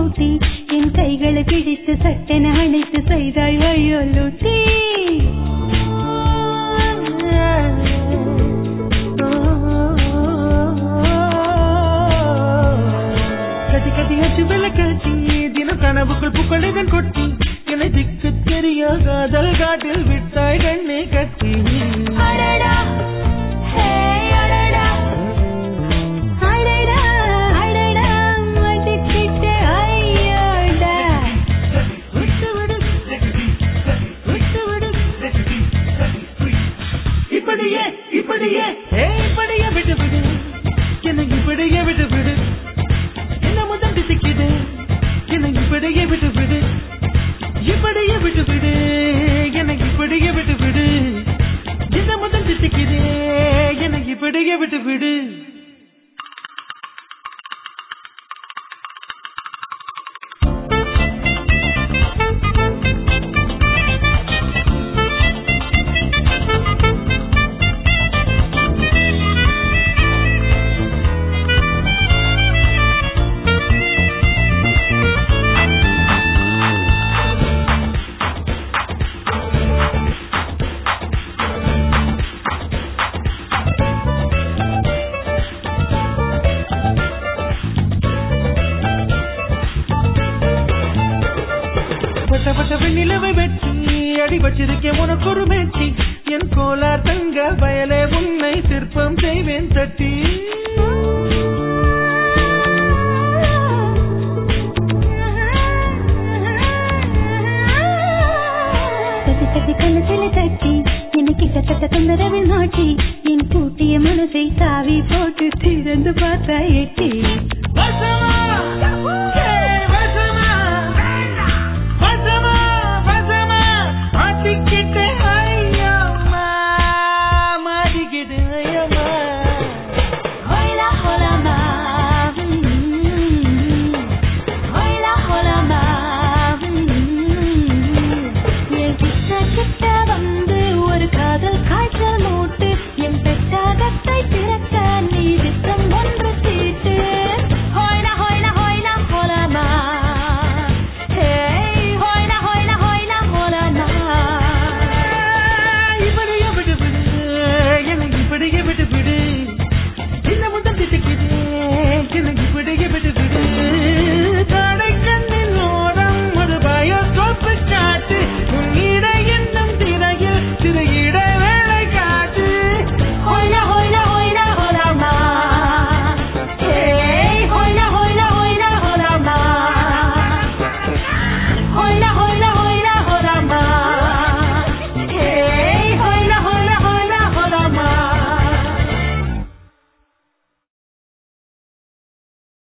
கூட்டி என் கைகளை பிடித்து சட்டென அணைத்து செய்தாய் வழியொல்லூட்டி கட்டி கட்டி அச்சு விளக்காட்டி தினம் கனவுக்குள் புகழிதன் கொட்டி என்னை திக்கு தெரிய காதல் காட்டில் விட்டாய் கண்ணை கட்டி அடடா ஹே அடடா அடடா அடடா மடிக்கிட்டு ஐயோடா விட்டு விடு விட்டு விடு இப்படியே இப்படியே ஏ இப்படியே விட்டு விடு எனக்கு இப்படியே விட்டு விடு என்ன முதல் திசைக்குது எனக்கு இப்படியே விட்டு விடு இப்படியே விட்டு விடு எனக்கு இப்படியே விட்டு விடு என்ன முதல் திசைக்குது எனக்கு இப்படியே விட்டு விடு பட்ட பட்ட வெண்ணிலவை வெட்டி அடி வச்சிருக்கேன் உனக்கு ஒரு மேட்டி என் கோலார் தங்க வயலே உன்னை சிற்பம் செய்வேன் தட்டி தட்டி தட்டி கண்ணத்துல தட்டி என்னை கிட்டத்தட்ட தொந்தரவில் மாட்டி என் பூட்டிய மனசை சாவி போட்டு திறந்து பார்த்தா எட்டி வசமா